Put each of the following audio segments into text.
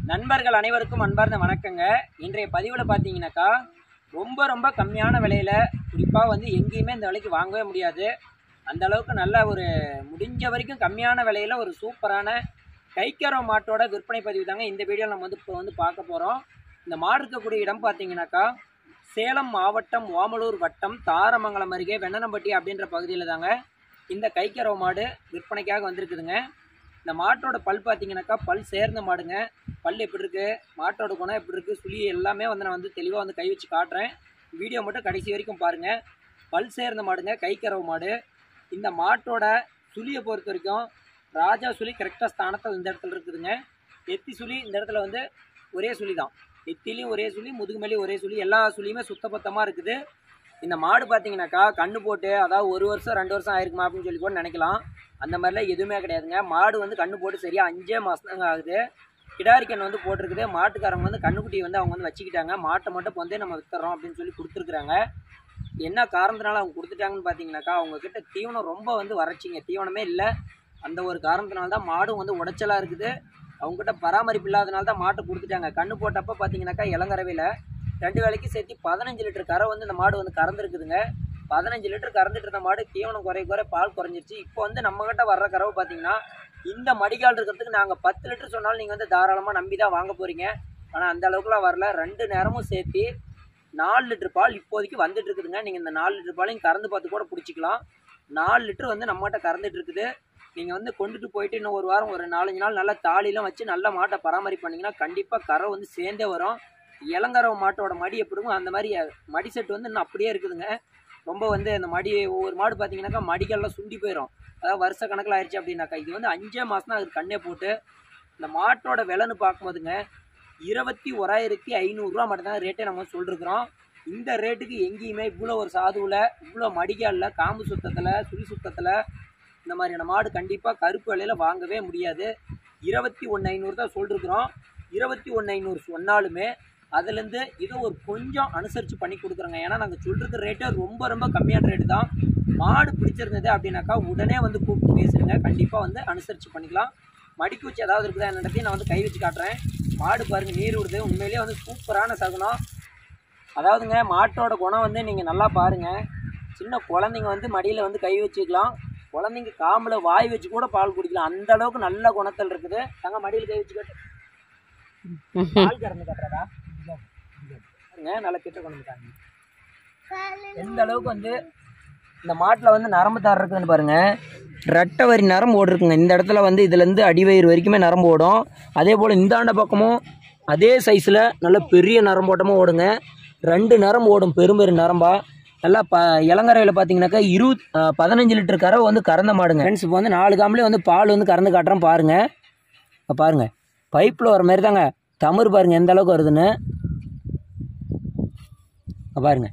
நண்பர்கள் அனைவருக்கும் அன்பார்ந்த வணக்கங்க இன்றைய பதிவில் பார்த்தீங்கன்னாக்கா ரொம்ப ரொம்ப கம்மியான விலையில் குறிப்பாக வந்து எங்கேயுமே இந்த விலைக்கு வாங்கவே முடியாது அந்த அளவுக்கு நல்ல ஒரு முடிஞ்ச வரைக்கும் கம்மியான விலையில் ஒரு சூப்பரான கைக்கரோ மாட்டோட விற்பனை பதிவு தாங்க இந்த வீடியோவில் நம்ம வந்து இப்போ வந்து பார்க்க போகிறோம் இந்த மாடு இருக்கக்கூடிய இடம் பார்த்தீங்கன்னாக்கா சேலம் மாவட்டம் ஓமலூர் வட்டம் தாரமங்கலம் அருகே வெண்ணனம்பட்டி அப்படின்ற பகுதியில் தாங்க இந்த கைக்கரோ மாடு விற்பனைக்காக வந்திருக்குதுங்க இந்த மாட்டோட பல் பார்த்தீங்கன்னாக்கா பல் சேர்ந்த மாடுங்க பல் எப்படி இருக்குது மாட்டோட குணம் எப்படி இருக்குது சுழி எல்லாமே வந்து நான் வந்து தெளிவாக வந்து கை வச்சு காட்டுறேன் வீடியோ மட்டும் கடைசி வரைக்கும் பாருங்கள் பல் சேர்ந்த மாடுங்க கைக்கரவு மாடு இந்த மாட்டோட சுழியை பொறுத்த வரைக்கும் ராஜா சுழி கரெக்டாக ஸ்தானத்தில் இந்த இடத்துல இருக்குதுங்க எத்தி சுழி இந்த இடத்துல வந்து ஒரே சுழி தான் எத்திலையும் ஒரே சுழி முதுகுமேலையும் ஒரே சுழி எல்லா சுழியுமே சுத்தபத்தமாக இருக்குது இந்த மாடு பார்த்தீங்கன்னாக்கா கண்ணு போட்டு அதாவது ஒரு வருஷம் ரெண்டு வருஷம் ஆயிருக்குமா அப்படின்னு சொல்லி கூட நினைக்கலாம் அந்த மாதிரிலாம் எதுவுமே கிடையாதுங்க மாடு வந்து கண்ணு போட்டு சரியாக அஞ்சே மாதம் தாங்க ஆகுது கிடாரிக்கன் வந்து போட்டிருக்குது மாட்டுக்காரங்க வந்து கண்ணுக்குட்டியை வந்து அவங்க வந்து வச்சுக்கிட்டாங்க மாட்டை மட்டும் இப்போ வந்து நம்ம வித்துறோம் அப்படின்னு சொல்லி கொடுத்துருக்குறாங்க என்ன காரணத்தினால அவங்க கொடுத்துட்டாங்கன்னு பார்த்தீங்கன்னாக்கா அவங்க கிட்ட தீவனம் ரொம்ப வந்து வறட்சிங்க தீவனமே இல்லை அந்த ஒரு காரணத்தினால தான் மாடும் வந்து உடைச்சலாக இருக்குது அவங்ககிட்ட பராமரிப்பு இல்லாதனால தான் மாட்டை கொடுத்துட்டாங்க கண்ணு போட்டப்போ பார்த்தீங்கன்னாக்கா இளங்கரவையில் ரெண்டு வேளைக்கு சேர்த்து பதினஞ்சு லிட்டர் கரை வந்து இந்த மாடு வந்து கறந்துருக்குதுங்க பதினஞ்சு லிட்டர் கறந்துட்டு இருந்த மாடு தீவனம் குறை குறை பால் குறைஞ்சிருச்சு இப்போ வந்து நம்மகிட்ட வர்ற கறவை பார்த்தீங்கன்னா இந்த மடிக்கால் இருக்கிறதுக்கு நாங்கள் பத்து லிட்டர் சொன்னாலும் நீங்கள் வந்து தாராளமாக நம்பி தான் வாங்க போகிறீங்க ஆனால் அந்த அளவுக்குலாம் வரல ரெண்டு நேரமும் சேர்த்து நாலு லிட்டர் பால் இப்போதைக்கு வந்துட்டு இருக்குதுங்க நீங்கள் இந்த நாலு லிட்டர் பாலையும் கறந்து பார்த்து கூட பிடிச்சிக்கலாம் நாலு லிட்டர் வந்து நம்மகிட்ட கறந்துட்டு இருக்குது நீங்கள் வந்து கொண்டுட்டு போயிட்டு இன்னும் ஒரு வாரம் ஒரு நாலஞ்சு நாள் நல்லா தாலிலாம் வச்சு நல்ல மாட்டை பராமரிப்பு பண்ணிங்கன்னா கண்டிப்பாக கரை வந்து சேர்ந்தே வரும் இளங்கரவ மாட்டோட மடி எப்படி இருக்கும் அந்த மாதிரி மடி செட்டு வந்து இன்னும் அப்படியே இருக்குதுங்க ரொம்ப வந்து அந்த மடி ஒவ்வொரு மாடு பார்த்தீங்கன்னாக்கா மடிகள்லாம் சுண்டி போயிடும் அதாவது வருஷ கணக்கில் ஆயிடுச்சு அப்படின்னாக்கா இது வந்து அஞ்சே மாதம் தான் அது கண்ணே போட்டு இந்த மாட்டோட விலைன்னு பார்க்கும்போதுங்க இருபத்தி ஓராயிரத்தி ஐநூறுரூவா மட்டும்தான் ரேட்டே நம்ம சொல்லிருக்கிறோம் இந்த ரேட்டுக்கு எங்கேயுமே இவ்வளோ ஒரு சாதுவில் இவ்வளோ மடிகாலில் காம்பு சுத்தத்தில் சுழி சுத்தத்தில் இந்த மாதிரியான மாடு கண்டிப்பாக கருப்பு விலையில் வாங்கவே முடியாது இருபத்தி ஒன்று ஐநூறு தான் சொல்லிருக்கிறோம் இருபத்தி ஒன்று ஐநூறு சொன்னாலுமே அதுலேருந்து இதை ஒரு கொஞ்சம் அனுசரித்து பண்ணி கொடுக்குறோங்க ஏன்னா நாங்கள் சொல்கிறது ரேட்டே ரொம்ப ரொம்ப கம்மியான ரேட்டு தான் மாடு பிடிச்சிருந்தது அப்படின்னாக்கா உடனே வந்து கூப்பிட்டு பேசுங்க கண்டிப்பாக வந்து அனுசரித்து பண்ணிக்கலாம் மடிக்குச்சி ஏதாவது இருக்குதா என்னன்றதையும் நான் வந்து கை வச்சு காட்டுறேன் மாடு பாருங்கள் நீர் விடுது உண்மையிலேயே வந்து சூப்பரான சகுனம் அதாவதுங்க மாட்டோட குணம் வந்து நீங்கள் நல்லா பாருங்கள் சின்ன குழந்தைங்க வந்து மடியில் வந்து கை வச்சுக்கலாம் குழந்தைங்க காம்பில் வாய் வச்சு கூட பால் குடிக்கலாம் அந்த அளவுக்கு நல்ல குணத்தில் இருக்குது தங்க மடியில் கை வச்சு காட்டு பால் கறந்து காட்டுறதா பாருங்க நல்லா கிட்ட கொண்டு வந்துட்டாங்க எந்த அளவுக்கு வந்து இந்த மாட்டில் வந்து நரம்பு தார் இருக்குதுன்னு பாருங்க ரெட்டை வரி நரம்பு ஓடிருக்குங்க இந்த இடத்துல வந்து இதுலேருந்து அடிவயிறு வரைக்குமே நரம்பு ஓடும் அதே போல் இந்தாண்ட பக்கமும் அதே சைஸில் நல்ல பெரிய நரம்போட்டமும் ஓடுங்க ரெண்டு நரம்பு ஓடும் பெரும்பெரு நரம்பா நல்லா ப இளங்கரையில் பார்த்தீங்கன்னாக்கா இருபத் பதினஞ்சு லிட்டர் கறவை வந்து கறந்த மாடுங்க ஃப்ரெண்ட்ஸ் இப்போ வந்து நாலு காம்பளே வந்து பால் வந்து கறந்து காட்டுறேன் பாருங்கள் இப்போ பாருங்கள் பைப்பில் வர மாதிரி தாங்க தமிழ் பாருங்கள் எந்த அளவுக்கு வருதுன்னு இப்போ பாருங்க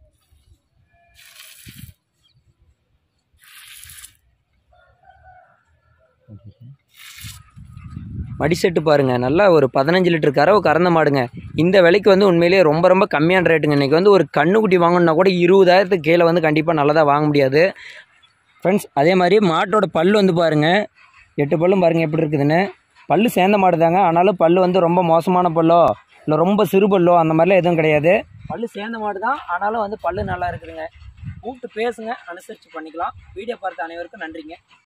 மடி செட்டு பாருங்க நல்லா ஒரு பதினஞ்சு லிட்டர் கறவை கறந்த மாடுங்க இந்த விலைக்கு வந்து உண்மையிலேயே ரொம்ப ரொம்ப கம்மியான ரேட்டுங்க இன்றைக்கி வந்து ஒரு கண்ணுக்குட்டி வாங்கணுன்னா கூட இருபதாயிரத்துக்கு கீழே வந்து கண்டிப்பாக நல்லதாக வாங்க முடியாது ஃப்ரெண்ட்ஸ் அதே மாதிரி மாட்டோட பல் வந்து பாருங்கள் எட்டு பல்லும் பாருங்கள் எப்படி இருக்குதுன்னு பல்லு சேர்ந்த மாடு தாங்க ஆனாலும் பல்லு வந்து ரொம்ப மோசமான பல்லோ இல்லை ரொம்ப சிறு பல்லோ அந்த மாதிரிலாம் எதுவும் கிடையாது பல்லு சேர்ந்த மாடு தான் ஆனாலும் வந்து பல்லு நல்லா இருக்குதுங்க கூப்பிட்டு பேசுங்க அனுசரித்து பண்ணிக்கலாம் வீடியோ பார்த்த அனைவருக்கும் நன்றிங்க